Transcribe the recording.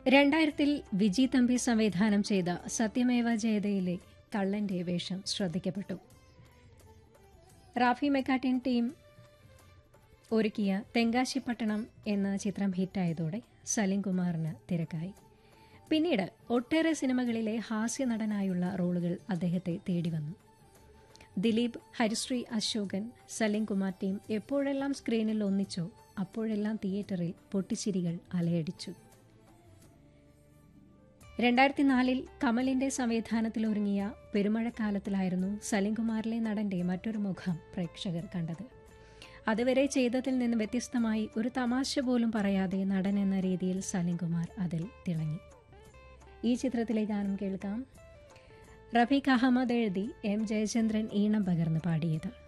രണ്ടായിരത്തിൽ വിജി തമ്പി സംവിധാനം ചെയ്ത സത്യമേവ ജയതയിലെ കള്ളന്റെ വേഷം ശ്രദ്ധിക്കപ്പെട്ടു റാഫി മെക്കാട്ടിൻ ടീം ഒരുക്കിയ തെങ്കാശിപ്പട്ടണം എന്ന ചിത്രം ഹിറ്റായതോടെ സലിം കുമാറിന് തിരക്കായി പിന്നീട് ഒട്ടേറെ സിനിമകളിലെ ഹാസ്യ നടനായുള്ള റോളുകൾ അദ്ദേഹത്തെ തേടി വന്നു ദിലീപ് ഹരിശ്രീ അശോകൻ സലിം കുമാർ ടീം എപ്പോഴെല്ലാം സ്ക്രീനിൽ ഒന്നിച്ചോ അപ്പോഴെല്ലാം തിയേറ്ററിൽ പൊട്ടിച്ചിരികൾ അലയടിച്ചു രണ്ടായിരത്തി നാലിൽ കമലിന്റെ സംവിധാനത്തിൽ ഒരുങ്ങിയ പെരുമഴക്കാലത്തിലായിരുന്നു സലിംകുമാറിലെ നടന്റെ മറ്റൊരു മുഖം പ്രേക്ഷകർ കണ്ടത് അതുവരെ ചെയ്തതിൽ നിന്ന് വ്യത്യസ്തമായി ഒരു തമാശ പോലും പറയാതെ നടൻ എന്ന രീതിയിൽ സലിംകുമാർ അതിൽ തിളങ്ങി ഈ ചിത്രത്തിലെ ഗാനം കേൾക്കാം റഫീഖ് അഹമ്മദ് എഴുതി എം ജയചന്ദ്രൻ ഈണം പകർന്ന് പാടിയത്